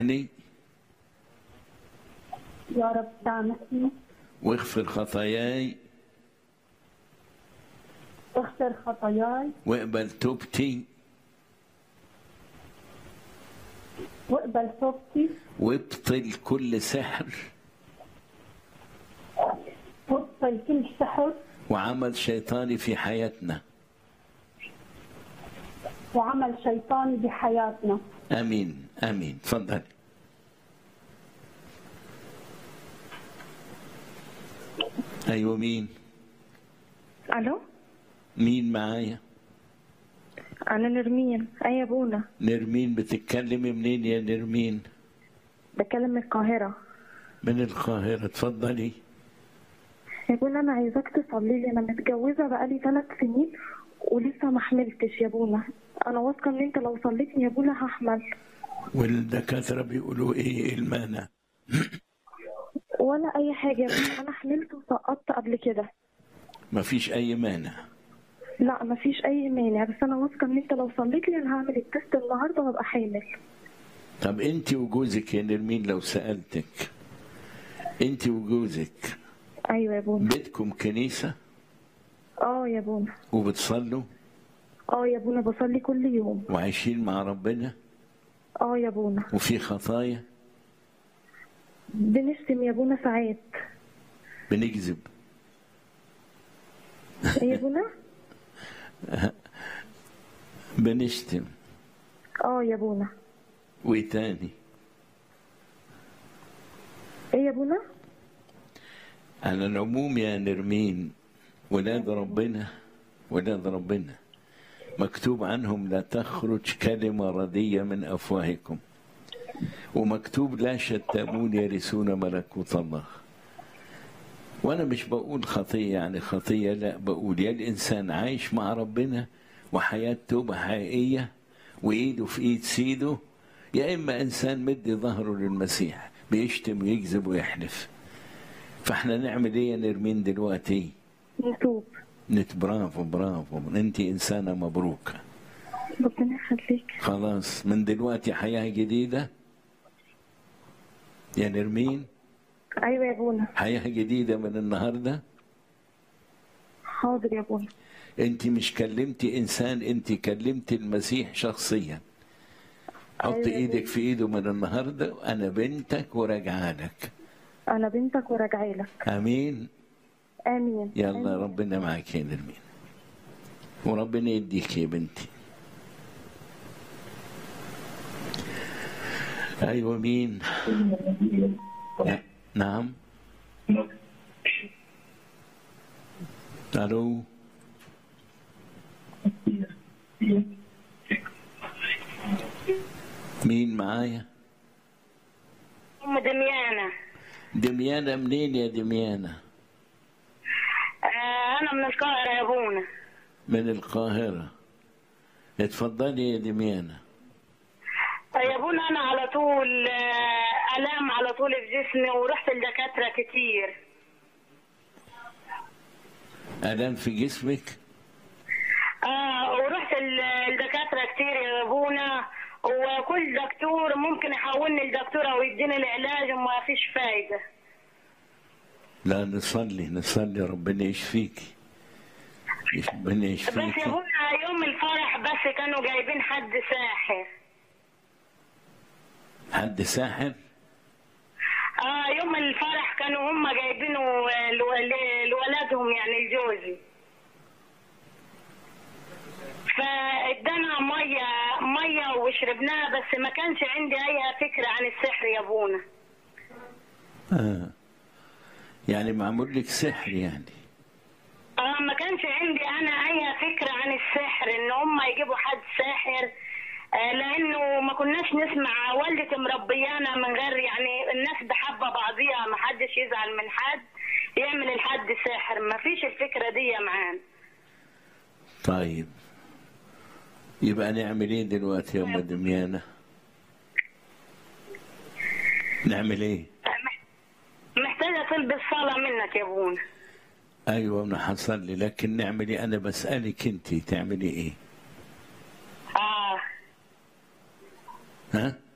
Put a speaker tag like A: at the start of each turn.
A: لي
B: يا رب سامحني
A: واغفر خطاياي
B: اغفر خطاياي
A: واقبل توبتي
B: واقبل توبتي
A: وابطل كل سحر
B: وابطل كل سحر
A: وعمل شيطاني في حياتنا
B: وعمل شيطاني بحياتنا
A: امين امين تفضل ايوه مين
C: الو
A: مين معايا
C: انا نرمين اي يا ابونا
A: نرمين بتتكلمي منين يا نرمين
C: بكلم من القاهره
A: من القاهرة اتفضلي
C: يا ابونا انا عايزاك تصلي لي انا متجوزه بقالي ثلاث سنين ولسه ما حملتش يا ابونا انا واثقه ان انت لو صليتني يا ابونا هحمل
A: والدكاترة بيقولوا ايه المانع
C: ولا اي حاجه يا ابونا انا حملت وسقطت قبل كده
A: مفيش اي مانع
C: لا مفيش اي مانع بس انا واثقه ان انت لو صليت لي انا هعمل التست النهارده وابقى حامل
A: طب انت وجوزك يا نرمين لو سألتك انت وجوزك
C: ايوه يا ابونا
A: بيتكم كنيسة
C: اه يا ابونا
A: وبتصلوا
C: اه يا ابونا بصلي كل يوم
A: وعايشين مع ربنا
C: اه يا ابونا
A: وفي خطايا
C: بنشتم يا ابونا ساعات
A: بنكذب
C: إيه يا ابونا
A: بنشتم
C: اه يا ابونا
A: وايه تاني
C: ايه يا ابونا
A: على العموم يا نرمين ولاد ربنا ولاد ربنا مكتوب عنهم لا تخرج كلمة ردية من أفواهكم ومكتوب لا شتامون يرثون ملكوت الله وأنا مش بقول خطية يعني خطية لا بقول يا الإنسان عايش مع ربنا وحياة توبة حقيقية وإيده في إيد سيده يا إما إنسان مدي ظهره للمسيح بيشتم ويكذب ويحلف فاحنا نعمل ايه يا نرمين دلوقتي
C: نتوب
A: نت برافو برافو انت انسانه مبروكه
C: ربنا يخليك
A: خلاص من دلوقتي حياه جديده يا نرمين
C: ايوه يا ابونا
A: حياه جديده من النهارده
C: حاضر يا ابونا
A: انت مش كلمتي انسان انت كلمتي المسيح شخصيا حط
C: أيوة.
A: ايدك في ايده من النهارده انا بنتك وراجعه لك
C: انا بنتك وراجعه لك
A: امين
C: امين
A: يلا ربنا معك يا نرمين وربنا يديك يا بنتي ايوه مين نعم الو مين معايا
D: أم دميانة
A: دميانة منين يا دميانة
D: آه أنا من القاهرة يا أبونا
A: من القاهرة اتفضلي يا دميانة
D: آه يا أبونا أنا على طول آه ألام على طول في جسمي ورحت لدكاترة كتير
A: ألم في جسمك
D: آه ورحت ل- لدكاترة كتير يا أبونا وكل دكتور ممكن يحولني لدكتورة ويديني العلاج وما فيش فايدة
A: لا نصلي نصلي ربنا يشفيكي ربنا
D: بس يا
A: يشفيكي
D: أبونا يوم الفرح بس كانوا جايبين حد ساحر
A: حد ساحر
D: اه يوم الفرح كانوا هم جايبينه آه، لو- ل- لولادهم يعني لجوزي فادانا ميه ميه وشربناها بس ما كانش عندي اي فكره عن السحر يا ابونا
A: آه. يعني معمول لك سحر يعني
D: اه ما كانش عندي انا اي فكره عن السحر ان هم يجيبوا حد ساحر آه لانه ما كناش نسمع والدتي مربيانا من غير يعني الناس بحبه بعضيها ما حدش يزعل من حد يعمل الحد ساحر ما فيش الفكره دي معانا
A: طيب يبقى نعمل ايه دلوقتي يا ام دميانة نعمل ايه
D: محتاجه طلب الصلاه منك يا ابونا
A: ايوه انا هصلي لكن نعمل ايه انا بسألك انت تعملي ايه
D: اه
A: ها